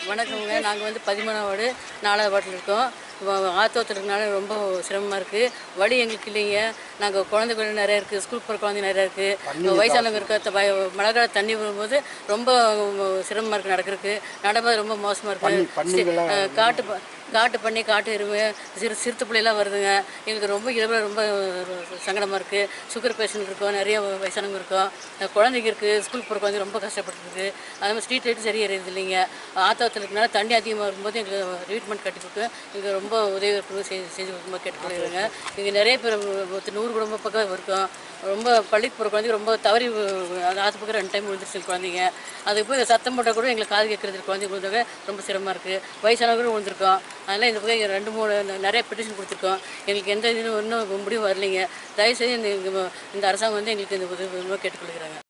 வணக்கங்க நாங்கள் வந்து பதிமூணாம் வார்டு நாலாவது வார்டில் இருக்கோம் வ- ஆத்தோத்தில் இருக்கனால ரொம்ப சிரமமாக இருக்குது வழி எங்களுக்கு இல்லைங்க நாங்கள் குழந்தைகள் நிறையா இருக்குது ஸ்கூல் போகிற குழந்தை நிறையா இருக்குது வயசானவங்க இருக்க த- வய- மழை காலம் தண்ணி வரும்போது ரொம்ப சிரமமாக இருக்குது நடக்கிறதுக்கு நடப்பது ரொம்ப மோசமாக இருக்குது காட்டு ப- காட்டு பண்ணி காட்டு எருமை சிறு சிறுத்தை பிள்ளைலாம் வருதுங்க எங்களுக்கு ரொம்ப இரவில் ரொம்ப சங்கடமாக இருக்குது சுகர் பேஷண்ட் இருக்கோம் நிறைய வயசானவங்க இருக்கோம் அஹ் குழந்தைங்க இருக்குது ஸ்கூல் போகிற குழந்தை ரொம்ப கஷ்டப்பட்டுருக்கு அது மாதிரி ஸ்ட்ரீட் லைட் சரியாக இருக்குது இல்லைங்க ஆத்தாத்தில் இருக்கனால தண்ணி அதிகமாக இருக்கும்போது எங்களுக்கு ட்ரீட்மெண்ட் கட்டி கொடுத்து எங்களுக்கு ரொம்ப உதவி இருக்கணும் செஞ்சு செஞ்சு கொடுக்கும்போது கேட்டுக்கொள்கிறேங்க இங்கே நிறைய பேர் ஒரு நூறு குடும்ப பக்கம் இருக்கோம் ரொம்ப பள்ளிக்கு போகிற குழந்தைங்க ரொம்ப தவறி அது ஆற்று பக்கம் ரெண்டு டைம் விழுந்துருச்சு குழந்தைங்க அதுக்கு போய் சத்தம் போட்டால் கூட எங்களுக்கு காது கேட்கறது குழந்தைங்க விழுந்தாங்க ரொம்ப சிரமமாக இருக்குது வயசானவங்களும் விழுந்திருக்கோம் அதனால் இந்த பக்கம் ரெண்டு மூணு நிறைய பெட்டிஷன் கொடுத்துருக்கோம் எங்களுக்கு எந்த இதுவும் இன்னும் முடிவு வரலைங்க தயவுசெய்து இந்த இந்த அரசாங்கம் வந்து எங்களுக்கு இந்த உதவி கேட்டுக்கொள்கிறாங்க